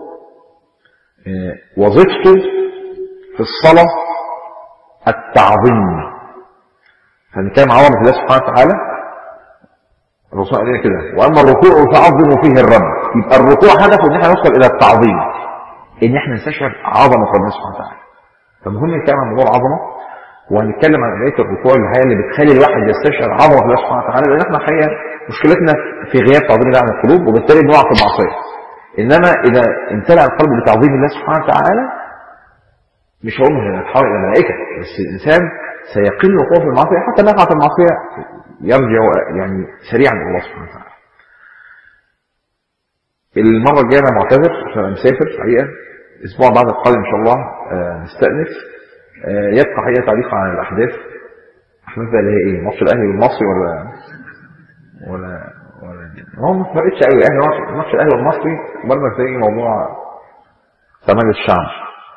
وظيفته في الصلاة التعظيم فنتكلم عن عظمة الله سبحانه وتعالى الرسول قال لنا كده واما الركوع فعظموا فيه الرب يبقى الركوع هدفه ان احنا نوصل الى التعظيم ان احنا نستشعر عظمة ربنا سبحانه وتعالى فمهم نتكلم عن موضوع العظمة وهنتكلم عن آية الركوع اللي هي اللي بتخلي الواحد يستشعر عظمة الله سبحانه وتعالى لان احنا الحقيقة مشكلتنا في غياب تعظيم الله عن القلوب وبالتالي بنقع في المعصية انما اذا امتلأ القلب بتعظيم الله سبحانه وتعالى مش هقول مش هنتحول الى ملائكه بس الانسان سيقل وقوعه في المعصيه حتى ما يقع في المعصيه يرجع يعني سريعا الى الله سبحانه وتعالى. المره الجايه انا معتذر عشان انا مسافر حقيقه الاسبوع بعد القادم ان شاء الله آه نستأنف آه يبقى حقيقه تعليق عن الاحداث الاحداث اللي هي ايه؟ ماتش الاهلي والمصري ولا ولا هو ما فرقتش قوي يعني ماتش الاهلي والمصري برضه تلاقي موضوع تمام الشعب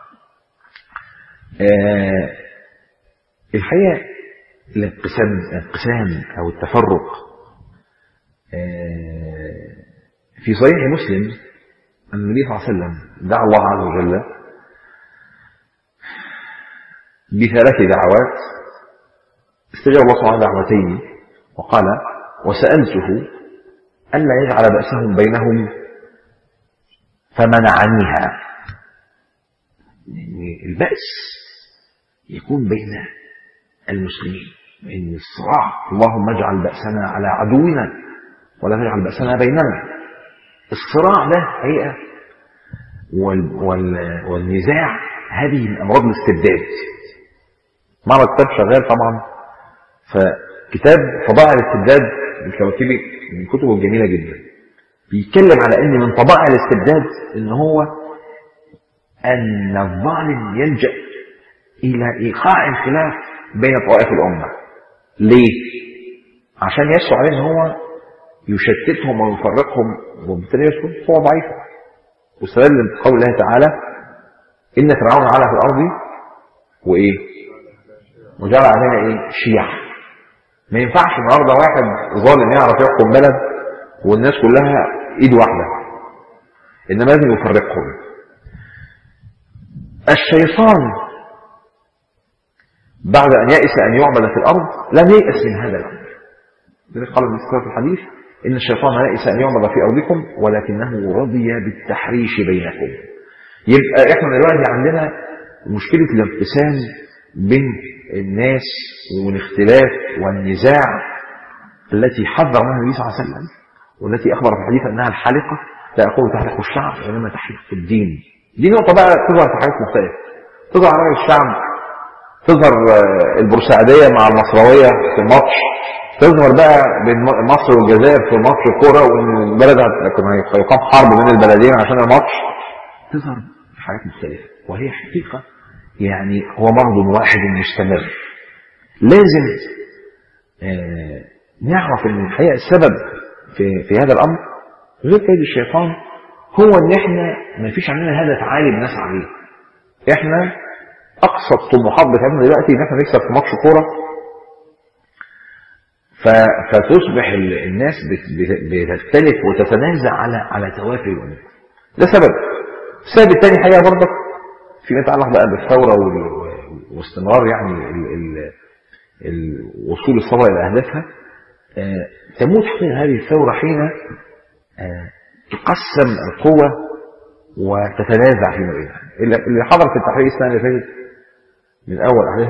آه الحقيقه الانقسام الانقسام او التفرق آه في صحيح مسلم ان النبي صلى الله عليه وسلم دعا الله عز وجل بثلاث دعوات استجاب الله سبحانه دعوتين وقال وسألته ألا يجعل بأسهم بينهم فمنعنيها يعني البأس يكون بين المسلمين بين الصراع اللهم اجعل بأسنا على عدونا ولا تجعل بأسنا بيننا الصراع ده حقيقة وال وال والنزاع هذه من أمراض الاستبداد معرض كتاب شغال طبعا فكتاب فضائع الاستبداد الكواكبي من كتبه الجميلة جدا بيتكلم على ان من طبائع الاستبداد ان هو ان الظالم يلجأ الى ايقاع الخلاف بين طوائف الامة ليه؟ عشان يسعى عليه ان هو يشتتهم ويفرقهم وبالتالي يكون قوة ضعيفة واستدل بقول الله تعالى ان فرعون علا في الارض وايه؟ وجعل علينا ايه؟ شيعا ما ينفعش النهارده واحد ظالم يعرف يحكم بلد والناس كلها ايد واحده انما لازم يفرقهم الشيطان بعد ان يئس ان يعبد في الارض لم ييأس من هذا الامر لذلك قال ابن في الحديث ان الشيطان يئس ان يعبد في ارضكم ولكنه رضي بالتحريش بينكم يبقى احنا دلوقتي عندنا مشكله الانقسام بين الناس والاختلاف والنزاع التي حذر منها النبي صلى الله عليه وسلم والتي اخبر في الحديث انها الحالقه لا اقول تحرق الشعب وانما تحرق الدين دي نقطه بقى تظهر في حاجات مختلفه تظهر على الشعب تظهر آه، البورسعيديه مع المصراويه في ماتش تظهر بقى بين م- مصر والجزائر في ماتش كوره وان البلد هت- كان هيقام حرب بين البلدين عشان الماتش تظهر في حاجات مختلفه وهي حقيقه يعني هو مرض واحد مستمر لازم آه، نعرف ان الحقيقه السبب في في هذا الامر غير كيد الشيطان هو ان احنا ما فيش عندنا هدف عالي بنسعى عليه احنا اقصى الطموحات بتاعتنا دلوقتي ان احنا نكسب في ماتش كوره ف- فتصبح ال- الناس بت- بت- بتختلف وتتنازع على على توافه الامور ده سبب السبب الثاني حقيقه برضك فيما يتعلق بقى بالثوره وال- واستمرار يعني ال ال ال وصول الثوره الى اهدافها آه، تموت حقيقه هذه الثوره حين آه، تقسم القوة وتتنازع فيما بينها اللي اللي حضر في التحرير السنة اللي فاتت من أول أحداث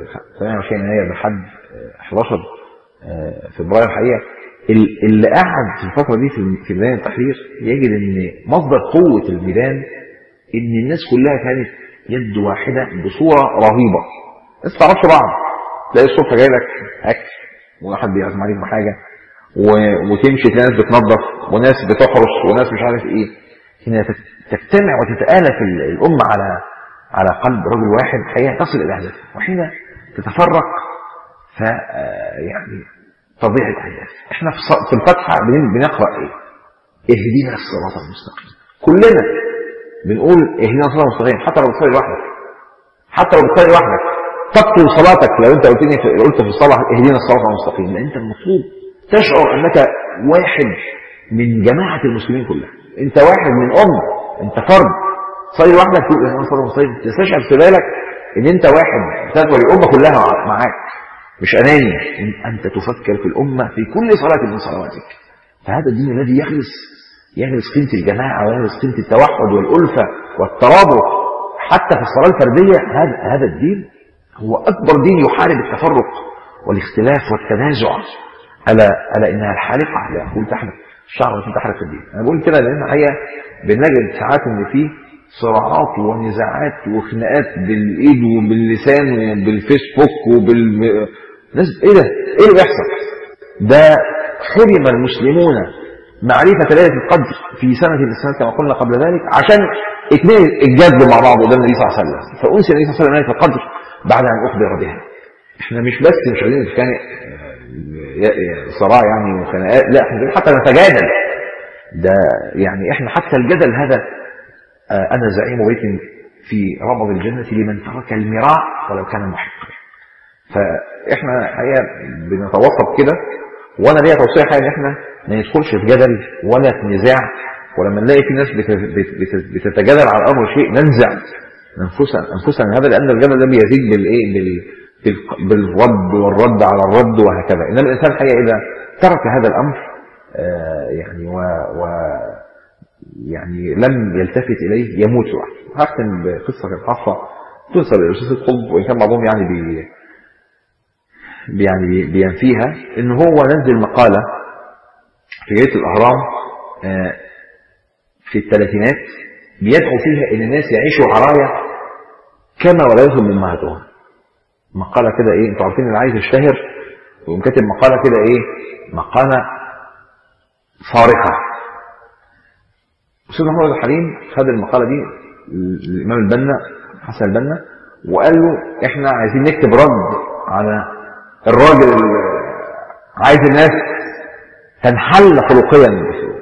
28 يناير لحد آه، 11 آه، فبراير الحقيقة ال- اللي قعد في الفترة دي في- في ميدان التحرير يجد إن مصدر قوة الميدان إن الناس كلها كانت يد واحدة بصورة رهيبة الناس ما تعرفش بعض تلاقي الصبح جاي لك أكل وواحد بيعزم عليك بحاجة و- وتمشي تلاقي ناس بتنظف وناس بتحرس وناس مش عارف ايه هنا تت- تجتمع وتتآلف ال- الأمة على على قلب رجل واحد حقيقة تصل إلى هدف وحين تتفرق ف آه، يعني تضيع الأهداف احنا في الص- في الفاتحة بن- بنقرأ ايه؟ اهدنا الصراط المستقيم كلنا بنقول اهدنا الصراط المستقيم حتى لو بتصلي لوحدك حتى لو بتصلي لوحدك تبطل صلاتك لو انت قلت لي قلت في الصلاه اهدنا الصراط المستقيم لان انت المفروض تشعر انك واحد من جماعه المسلمين كلها انت واحد من امه انت فرد صلي لوحدك تقول اهدنا الصراط المستقيم تستشعر في بالك ان انت واحد تدعو الامه كلها معاك مش اناني إن- انت تفكر في الامه في كل صلاه من صلواتك فهذا الدين الذي يخلص يخلص قيمه الجماعه ويخلص قيمه التوحد والالفه والترابط حتى في الصلاه الفرديه هذا هذا الدين هو اكبر دين يحارب التفرق والاختلاف والتنازع الا الا انها الحالقه لا اقول تحرق الشعر التي تحرق الدين انا بقول كده لان الحقيقه بنجد ساعات ان في صراعات ونزاعات وخناقات بالايد وباللسان وبالفيسبوك وبال ناس ايه ده؟ ايه اللي بيحصل؟ ده حرم المسلمون معرفة ليلة القدر في سنة من السنوات كما قلنا قبل ذلك عشان اثنين اتجادلوا مع بعض قدام النبي صلى الله عليه وسلم فأنسي النبي صلى الله عليه وسلم ليلة القدر بعد أن أخبر بها احنا مش بس مش عايزين نتخانق آه، آه، صراع يعني وخناقات لا احنا عايزين حتى نتجادل ده يعني احنا حتى الجدل هذا آه، انا زعيم بيت في ربض الجنة لمن ترك المراء ولو كان محقا فاحنا الحقيقه بنتوسط كده وانا ليا توصيه حقيقه ان احنا ما ندخلش في جدل ولا في نزاع ولما نلاقي في ناس بت- بت- بت- بتتجادل على امر شيء ننزع انفسنا انفسنا من هذا لان الجدل ده بيزيد بالايه بال بال- بالرد والرد على الرد وهكذا انما الانسان الحقيقه اذا ترك هذا الامر آه، يعني و, و يعني لم يلتفت اليه يموت لوحده هختم بقصه كانت حاصله تنسب للاستاذ القطب وان كان بعضهم يعني بي يعني بينفيها ان هو نزل مقاله في جريده الاهرام آه، في الثلاثينات بيدعو فيها ان الناس يعيشوا عرايا كما ولدتهم امهاتهم مقاله كده ايه انتوا عارفين اللي عايز يشتهر ويقوم كاتب مقاله كده ايه مقاله صارخه الاستاذ محمد الحليم خد المقاله دي الامام البنا حسن البنا وقال له احنا عايزين نكتب رد على الراجل اللي عايز الناس تنحل خلقيا بالاسلوب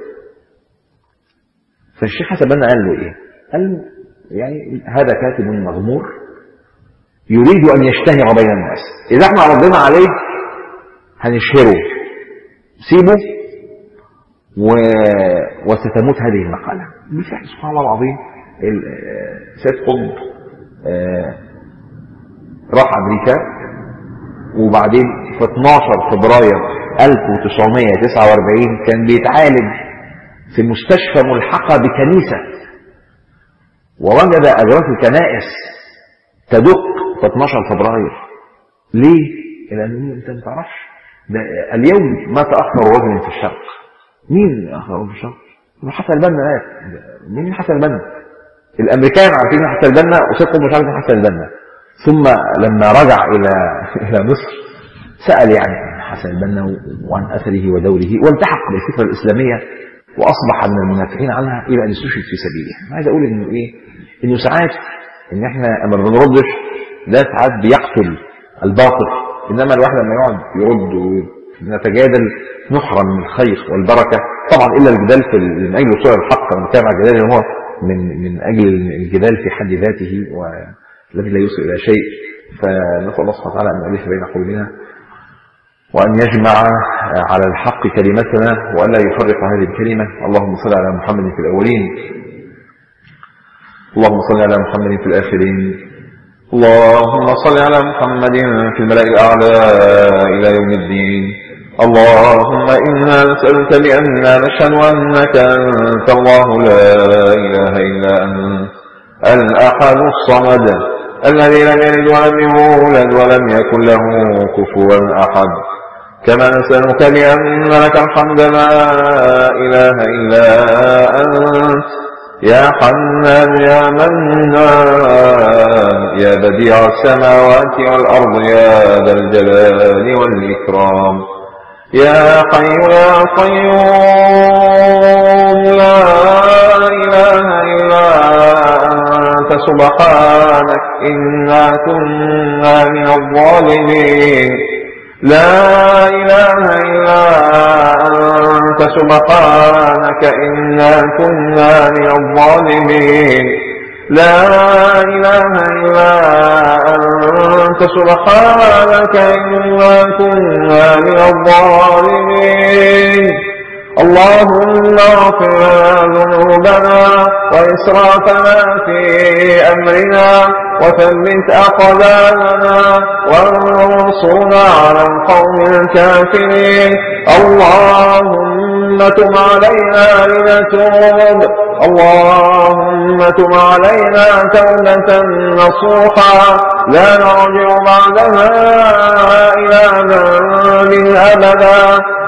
فالشيخ حسن البنا قال له ايه؟ قال له يعني هذا كاتب مغمور يريد ان يشتهر بين الناس اذا احنا ردينا عليه هنشهره سيبه و... وستموت هذه المقالة بالفعل سبحان الله العظيم ال- آه، سيد قطب آه، راح أمريكا وبعدين في 12 فبراير 1949 كان بيتعالج في مستشفى ملحقة بكنيسة ووجد أجراس الكنائس تدق في 12 فبراير ليه؟ لأنه أنت ما تعرفش ده اليوم ما تأخر رجل في الشرق مين أخر رجل في الشرق؟ حسن البنا مات مين حسن البنا؟ الأمريكان عارفين حسن البنا وسيد قطب مش عارف مين حسن البنا ثم لما رجع إلى إلى مصر سأل يعني عن حسن البنا وعن أثره ودوره والتحق بالفكرة الإسلامية وأصبح من المنافعين عنها إلى أن استشهد في سبيله أنا عايز أقول إنه إيه إنه ساعات إن إحنا أما بنردش ده ساعات بيقتل الباطل إنما الواحد لما يقعد يرد ونتجادل نحرم من الخير والبركة طبعا إلا الجدال في ال- من أجل وصول الحق أنا بتكلم عن الجدال اللي هو من من أجل الجدال في حد ذاته والذي لا يوصل إلى شيء فنسأل الله سبحانه وتعالى أن يؤلف بين قلوبنا وأن يجمع على الحق كلمتنا وألا يفرق هذه الكلمة اللهم صل على محمد في الأولين اللهم صل على محمد في الآخرين اللهم صل على محمد في الملأ الأعلى إلى يوم الدين اللهم إنا نسألك بأننا نشهد أنك أنت الله لا إله إلا أنت الأحد الصمد الذي لم يلد ولم يولد ولم يكن له كفوا أحد كما نسألك بأن لك الحمد لا إله إلا أنت يا حنان يا منان يا بديع السماوات والأرض يا ذا الجلال والإكرام يا حي يا قيوم لا إله إلا أنت سبحانك إنا كنا من الظالمين لا إله إلا أنت سبحانك إنا كنا من الظالمين لا إله إلا أنت سبحانك إنا كنا من الظالمين اللهم اغفر لنا ذنوبنا وإسرافنا في أمرنا وثبت أقدامنا وانصرنا على القوم الكافرين اللهم تم علينا لنتوب اللهم تم علينا توبة نصوحا لا نرجع بعدها إلى ذنب أبدا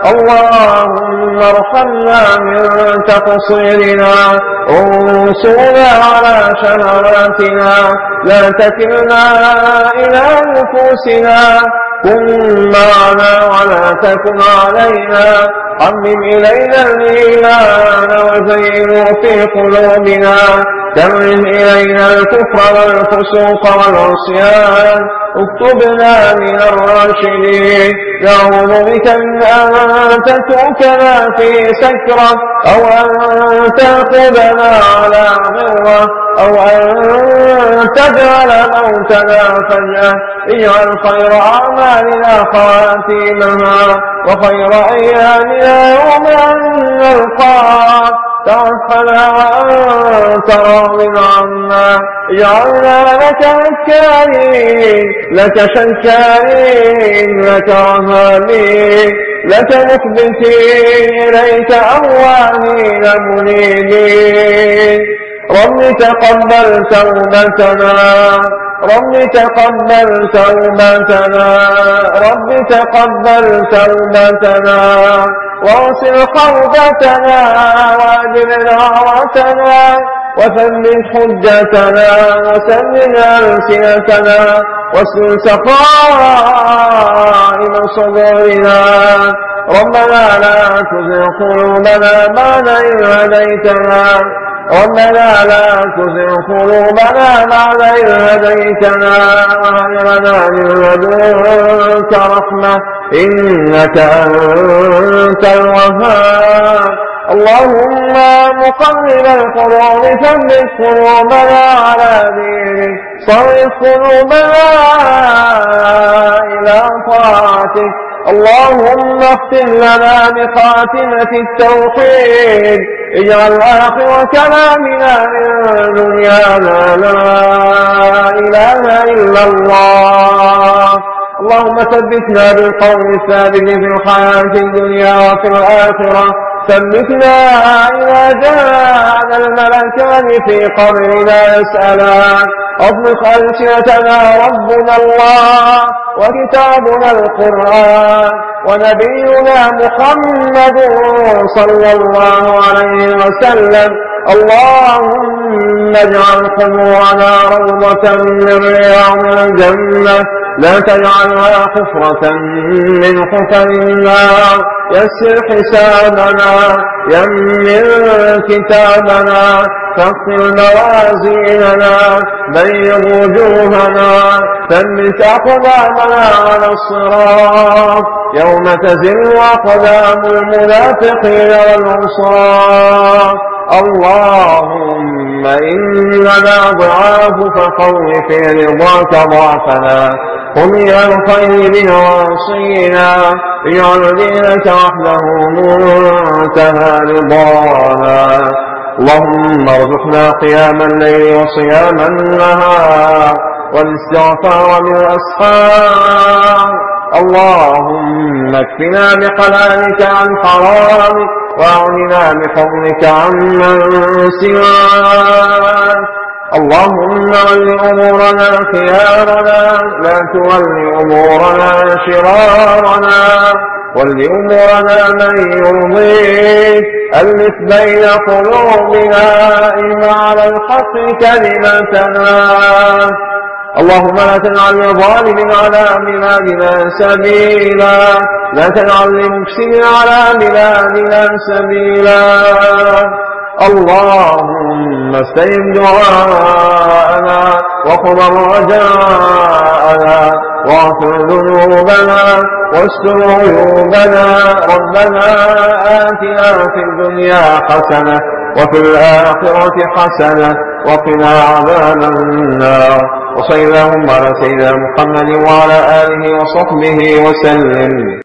اللهم ارحمنا من تقصيرنا انصرنا على شهواتنا لا تكلنا إلى نفوسنا كن معنا ولا تكن علينا حمم إلينا الإيمان وزينه في قلوبنا كرم إلينا الكفر والفسوق والعصيان اكتبنا من الراشدين نعوذ بك من أن تتركنا في سكرة أو أن تأخذنا على غرة أو أن تجعل موتنا فجأة اجعل خير أعمالنا خواتيمها وخير أيامنا يوم أن نلقاك توفنا وأنت راض عنا اجعلنا لك مكارين لك شكارين لك رهابين لك مخبتين إليك أوانين منيبين رب تقبل توبتنا رب تقبل توبتنا رب تقبل توبتنا واغسل حوبتنا واجب دعوتنا وثبت حجتنا وسلم ألسنتنا واسلل سقائم صدورنا ربنا لا تزغ قلوبنا بعد إذ هديتنا ربنا لا تزغ قلوبنا بعد إذ هديتنا وهب لنا من لدنك رحمة إنك أنت الوهاب اللهم مقلب القلوب ثبت قلوبنا على دينك صرف قلوبنا إلى طاعتك اللهم اختم لنا بخاتمة التوحيد اجعل آخر كلامنا من دنيانا لا إله إلا الله اللهم ثبتنا بالقول الثابت في الحياة الدنيا وفي الآخرة ثبتنا إذا جاءنا الملكان في قبرنا يسألان أطلق ألسنتنا ربنا الله وكتابنا القرآن ونبينا محمد صلى الله عليه وسلم اللهم اجعل قبورنا روضة من رياض الجنة لا تجعلها حفرة من حفر النار يسر حسابنا يمن كتابنا فاغفر موازيننا بيض وجوهنا ثبت أقدامنا على الصراط يوم تزل أقدام المنافقين والعصاة اللهم إننا ضعاف فخوف رضاك ضعفنا قم إلى الخير بنواصينا اجعل دينك وحده منتهى رضانا اللهم ارزقنا قيام الليل وصيام النهار والاستغفار بالأسحار اللهم اكفنا بحلالك عن حرامك واغننا بفضلك عمن سواك اللهم ول أمورنا خيارنا لا تول أمورنا شرارنا ول أمورنا من يرضيك ألف بين قلوبنا إن على الحق كلمتنا اللهم لا تجعل لظالم على بلادنا سبيلا لا تجعل لمفسد على بلادنا سبيلا اللهم استجب دعاءنا وقض رجاءنا واغفر ذنوبنا واستر عيوبنا ربنا آتنا في الدنيا حسنة وفي الآخرة حسنة وقنا عذاب النار وصلى اللهم على سيدنا محمد وعلى آله وصحبه وسلم